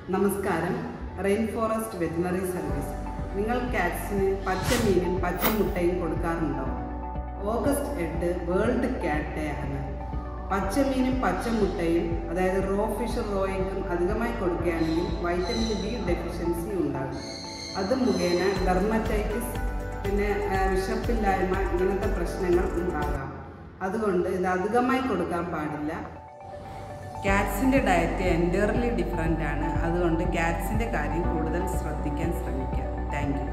നമസ്കാരം rain forest veterinary service നിങ്ങൾ കാറ്റ്സിന് പച്ചമീനും പച്ചമുട്ടയും കൊടുക്കാറുണ്ടോ ഓഗസ്റ്റ് എട്ട് വേൾഡ് കാറ്റ് ഡേ ആണ് പച്ചമീനും പച്ചമുട്ടയും അതായത് റോ ഫിഷ് റോയ്ക്കും അധികമായി കൊടുക്കുകയാണെങ്കിൽ വൈറ്റമിൻ ബി ഡെഫിഷ്യൻസി ഉണ്ടാകും അത് മുഖേന ഡെർമറ്റൈറ്റിസ് പിന്നെ ആ, വിശപ്പില്ലായ്മ ഇങ്ങനത്തെ പ്രശ്നങ്ങൾ ഉണ്ടാകാം അതുകൊണ്ട് ഇത് അധികമായി കൊടുക്കാൻ പാടില്ല ക്യാറ്റ്സിൻ്റെ ഡയറ്റ് എൻറ്റയർലി ഡിഫറെൻ്റ് ആണ് അതുകൊണ്ട് ക്യാറ്റ്സിൻ്റെ കാര്യം കൂടുതൽ ശ്രദ്ധിക്കാൻ ശ്രമിക്കുക താങ്ക് യു